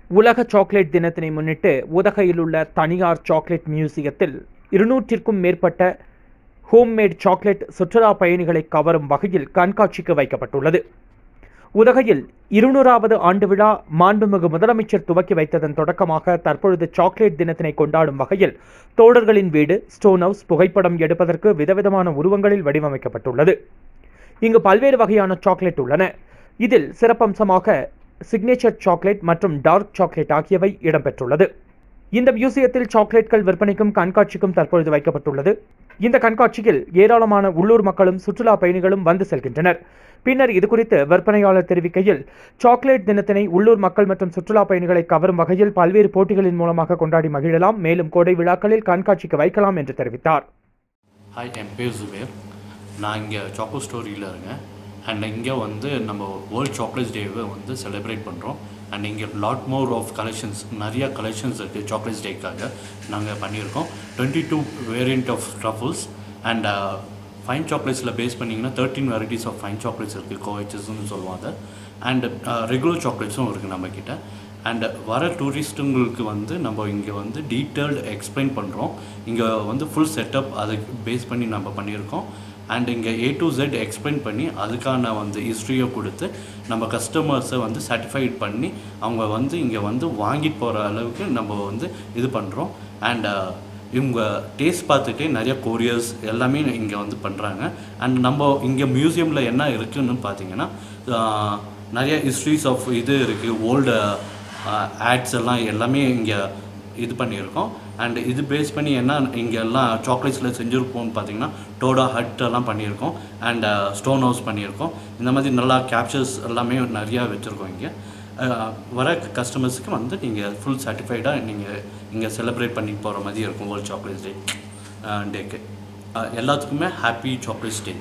உலக சாக்லேட் தினத்தினை முன்னிட்டு உதகையில் உள்ள தனியார் சாக்லேட் மியூசியத்தில் இருநூற்றிற்கும் மேற்பட்ட ஹோம்மேட் சாக்லேட் சுற்றுலா பயணிகளை கவரும் வகையில் கண்காட்சிக்கு வைக்கப்பட்டுள்ளது உதகையில் இருநூறாவது ஆண்டு விழா மாண்புமிகு முதலமைச்சர் துவக்கி வைத்ததன் தொடக்கமாக தற்பொழுது சாக்லேட் தினத்தினை கொண்டாடும் வகையில் தோழர்களின் வீடு ஸ்டோன் ஹவுஸ் புகைப்படம் எடுப்பதற்கு விதவிதமான உருவங்களில் வடிவமைக்கப்பட்டுள்ளது இங்கு பல்வேறு வகையான சாக்லேட் உள்ளன இதில் சிறப்பம்சமாக சிக்னேச்சர் சாக்லேட் மற்றும் டார்க் சாக்லேட் ஆகியவை இடம்பெற்றுள்ளது இந்த மியூசியத்தில் சாக்லேட்கள் விற்பனைக்கும் கண்காட்சிக்கும் தற்பொழுது வைக்கப்பட்டுள்ளது இந்த கண்காட்சியில் ஏராளமான உள்ளூர் மக்களும் சுற்றுலா பயணிகளும் வந்து செல்கின்றனர் பின்னர் இதுகுறித்து விற்பனையாளர் தெரிவிக்கையில் சாக்லேட் தினத்தினை உள்ளூர் மக்கள் மற்றும் சுற்றுலா பயணிகளை கவரும் வகையில் பல்வேறு போட்டிகளின் மூலமாக கொண்டாடி மகிழலாம் மேலும் கோடை விழாக்களில் கண்காட்சிக்கு வைக்கலாம் என்று தெரிவித்தார் ஹாய் என் பேர் ஜுபேர் நான் இங்கே சாக்கோ ஸ்டோரியில் இருக்கேன் அண்ட் இங்கே வந்து நம்ம வேர்ல்ட் சாக்லேட்ஸ் டேவை வந்து செலிப்ரேட் பண்ணுறோம் அண்ட் இங்கே லாட் மோர் ஆஃப் கலெக்ஷன்ஸ் நிறைய கலெக்ஷன்ஸ் இருக்குது சாக்லேட்ஸ் டேக்காக நாங்கள் பண்ணியிருக்கோம் twenty two variant of truffles and fine சாக்லேட்ஸில் பேஸ் பண்ணிங்கன்னா thirteen varieties of fine chocolates இருக்குது கோஹெச்சஸ்னு சொல்லுவாங்க அண்ட் ரெகுலர் சாக்லேட்ஸும் இருக்குது நம்மக்கிட்ட அண்ட் வர டூரிஸ்ட்டுங்களுக்கு வந்து நம்ம இங்கே வந்து டீட்டெயில்டு எக்ஸ்பிளைன் பண்ணுறோம் இங்கே வந்து ஃபுல் செட்டப் அதை பேஸ் பண்ணி நம்ம பண்ணியிருக்கோம் அண்ட் இங்கே ஏ டு ஜெட் எக்ஸ்பிளைன் பண்ணி அதுக்கான வந்து ஹிஸ்ட்ரியை கொடுத்து நம்ம கஸ்டமர்ஸை வந்து சாட்டிஸ்ஃபைட் பண்ணி அவங்க வந்து இங்கே வந்து வாங்கிட்டு போகிற அளவுக்கு நம்ம வந்து இது பண்ணுறோம் அண்ட் இவங்க டேஸ்ட் பார்த்துட்டே நிறைய கொரியர்ஸ் எல்லாமே இங்கே வந்து பண்ணுறாங்க அண்ட் நம்ம இங்கே மியூசியமில் என்ன இருக்குதுன்னு பார்த்தீங்கன்னா ஆஹ், நிறைய ஹிஸ்ட்ரிஸ் ஆஃப் இது இருக்குது ஓல்டு ஆட்ஸ் எல்லாம் எல்லாமே இங்கே இது பண்ணியிருக்கோம் அண்ட் இது பேஸ் பண்ணி என்ன இங்கே எல்லாம் சாக்லேட்ஸில் செஞ்சுருப்போம்னு பார்த்தீங்கன்னா டோடா ஹட் எல்லாம் பண்ணியிருக்கோம் அண்ட் ஸ்டோன் ஹவுஸ் பண்ணியிருக்கோம் இந்த மாதிரி நல்லா கேப்சர்ஸ் எல்லாமே நிறையா வச்சுருக்கோம் இங்கே அஹ், வர கஸ்டமர்ஸுக்கு வந்து நீங்கள் ஃபுல் சாட்டிஸ்ஃபைடாக நீங்கள் இங்கே செலிப்ரேட் பண்ணி போகிற மாதிரி இருக்கும் வேர்ல்ட் சாக்லேட்ஸ் டே டேக்கு எல்லாத்துக்குமே ஹாப்பி சாக்லேட்ஸ் டே